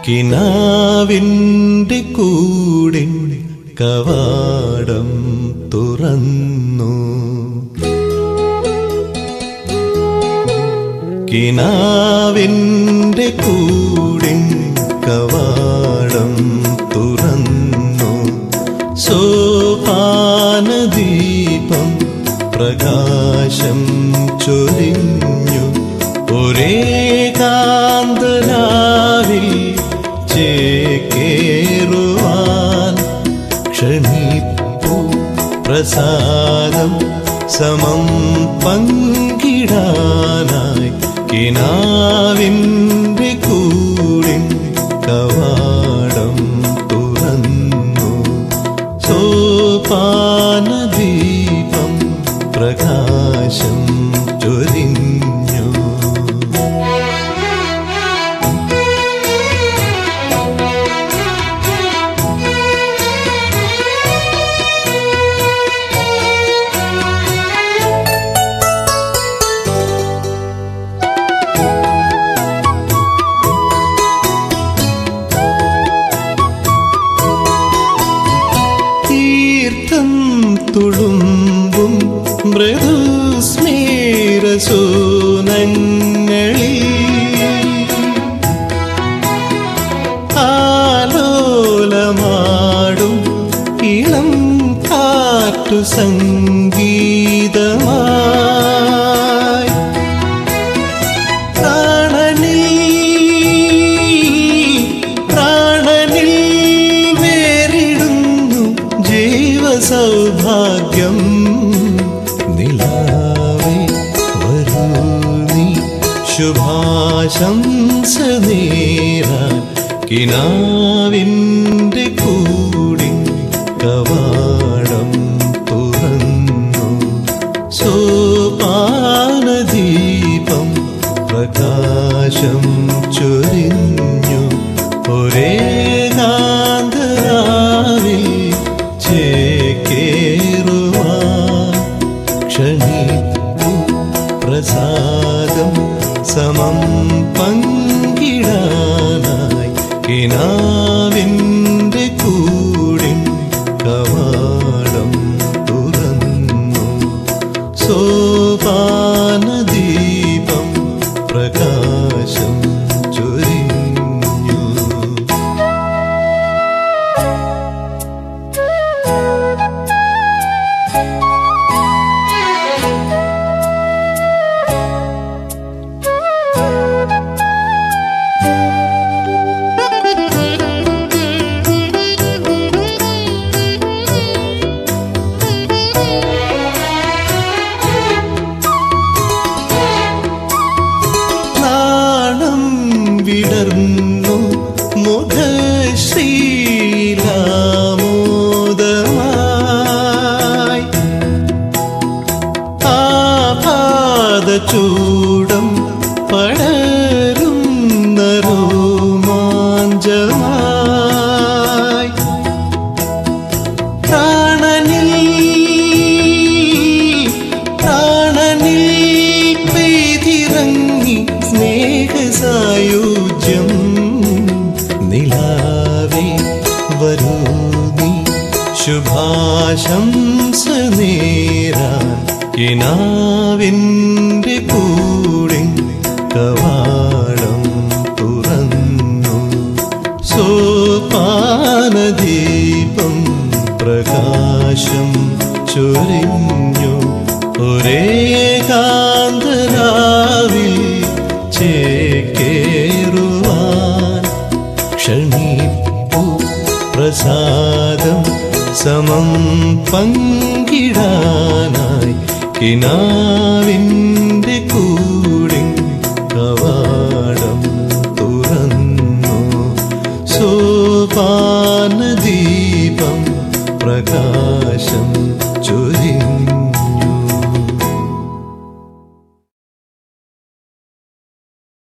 കിനാവിൻ്റെ കൂടിൻ കവാടം തുറന്നു കിനാവിൻ്റെ കൂടിൻ കവാടം തുറന്നു സോപാനദീപം പ്രകാശം ചൊരിഞ്ഞു ഒരേ കാന്തനാവിൽ ചേക്കേറുവാൻ ക്ഷണിപ്പു പ്രസാദം സമം പങ്കിടാനായി കിനാവിൻ്റെ കൂടിൻ കവാടം തുറന്നു സോപാനദീപം പ്രകാശം ചൊരിഞ്ഞു തീർത്ഥം തുളുമ്പും മൃദുസ്മേരസൂനങ്ങളിൽ ആലോലമാടും ഇളം കാറ്റു സംഗീതമായി പ്രാണനിൽ പ്രാണനിൽ വേറിടുന്നു ജീവസൗഭാഗ്യം നിലാവേ വരൂ നീ ശുഭാശംസ നേരാൻ കിനാവിൻ്റെ കൂടി കവാടം തുറന്നു സോപാനദീപം പ്രകാശം ചൊരിഞ്ഞു ഒരേ കാന്തരാവിൽ ചേക്കേറുവാൻ ക്ഷണിപ്പു പ്രസാദം സമം പങ്കിടാനായി കിനാവിൻ്റെ കൂടിൻ കവാടം തുറന്നു സോപാനദീപം പ്രകാശം ചൊരിഞ്ഞു നാണം വിടർന്നു മുഖശ്രീലാമോദമായി ആപാദചൂടം പടരും രോമാഞ്ചമായി പ്രാണനിൽ പ്രാണനിൽ പെയ്തിറങ്ങി സ്നേഹസായുജ്യം നിലാവേ വരൂ നീ ശുഭാശംസ നേരാൻ കിനാവിൻ്റെ കൂടെ കവാടം തുറന്നു സോപാനദീപം പ്രകാശം ചൊരിഞ്ഞു ഒരേ കാന്തരാവിൽ ചേക്കേറുവാൻ ക്ഷണിപ്പു പ്രസാദം സമം പങ്കിടാനായി കിനാവിൻ്റെ കൂടെ കവാടം തുറന്നു സോപാനദീപം പ്രകാശം